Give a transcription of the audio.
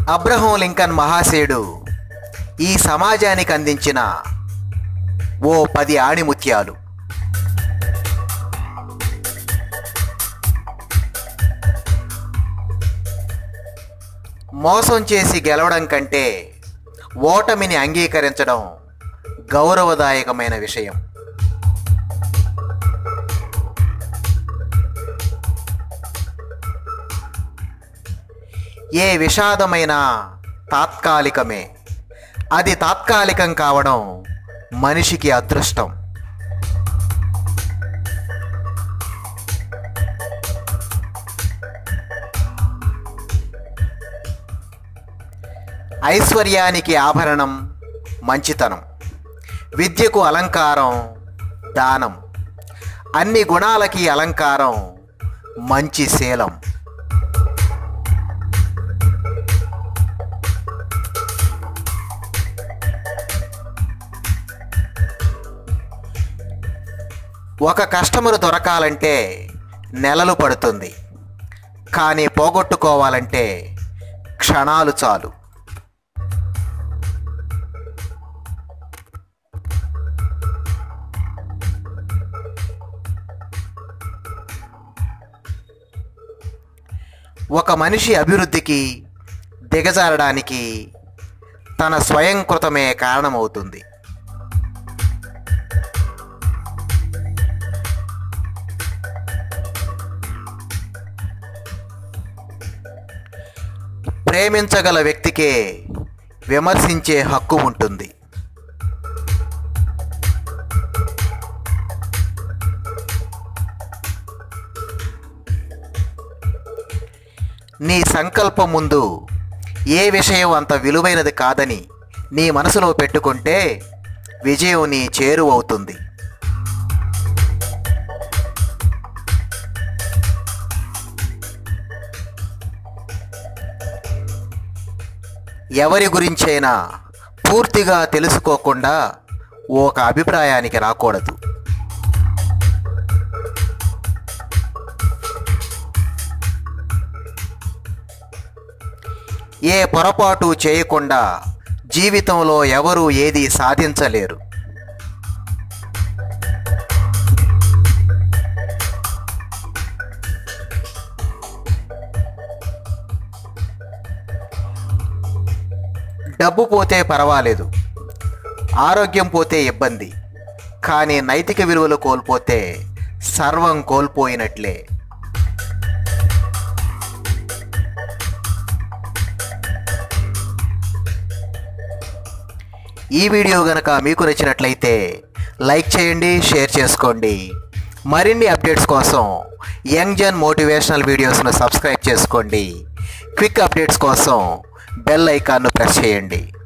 Abraham Lincoln మహాశయుడు ఈ సమాజానికి అందించిన ఓ పది ఆణిముత్యాలు మోసం చేసి గెలవడం కంటే ఓటమిని అంగీకరించడం గౌరవదాయకమైన విషయం ఏ విషాదమైన తాత్కాలికమే అది తాత్కాలికం కావడం మనిషికి అదృష్టం ఐశ్వర్యానికి ఆభరణం మంచితనం విద్యకు అలంకారం దానం అన్ని గుణాలకి అలంకారం మంచి శీలం ఒక కస్టమర్ దొరకాలంటే నెలలు పడుతుంది కానీ పోగొట్టుకోవాలంటే క్షణాలు చాలు ఒక మనిషి అభివృద్ధికి దిగజారడానికి తన స్వయంకృతమే కారణమవుతుంది ప్రేమించగల వ్యక్తికే విమర్శించే హక్కు ఉంటుంది నీ సంకల్పం ముందు ఏ విషయం అంత విలువైనది కాదని నీ మనసులో పెట్టుకుంటే విజయం నీ చేరువవుతుంది ఎవరి గురించైనా పూర్తిగా తెలుసుకోకుండా ఒక అభిప్రాయానికి రాకూడదు ఏ పొరపాటు చేయకుండా జీవితంలో ఎవరూ ఏది సాధించలేరు డబ్బు పోతే పర్వాలేదు ఆరోగ్యం పోతే ఇబ్బంది కానీ నైతిక విలువలు కోల్పోతే సర్వం కోల్పోయినట్లే ఈ వీడియో గనక మీకు నచ్చినట్లయితే లైక్ చేయండి షేర్ చేసుకోండి మరిన్ని అప్డేట్స్ కోసం యంగ్ జన్ మోటివేషనల్ వీడియోస్ను సబ్స్క్రైబ్ చేసుకోండి క్విక్ అప్డేట్స్ కోసం బెల్ ఐకాన్ను ప్రెస్ చేయండి